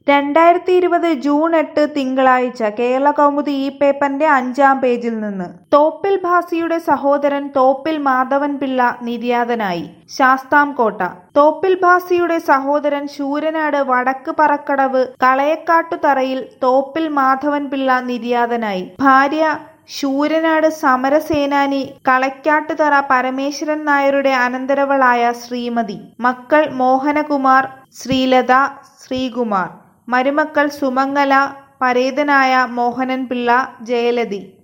രണ്ടായിരത്തി ഇരുപത് ജൂൺ എട്ട് തിങ്കളാഴ്ച കേരളകൗമുദി ഈ പേപ്പറിന്റെ അഞ്ചാം പേജിൽ നിന്ന് തോപ്പിൽ ഭാസിയുടെ സഹോദരൻ തോപ്പിൽ മാധവൻ പിള്ള നിര്യാതനായി ശാസ്താംകോട്ട തോപ്പിൽ ഭാസിയുടെ സഹോദരൻ ശൂരനാട് വടക്ക് പറക്കടവ് കളയക്കാട്ടുതറയിൽ തോപ്പിൽ മാധവൻ പിള്ള നിര്യാതനായി ഭാര്യ ശൂരനാട് സമരസേനാനി കളയ്ക്കാട്ടുതറ പരമേശ്വരൻ നായരുടെ അനന്തരവളായ ശ്രീമതി മക്കൾ മോഹനകുമാർ ശ്രീലത ശ്രീകുമാർ മരുമക്കൾ സുമംഗല പരേതനായ മോഹനൻ പിള്ള ജയലതി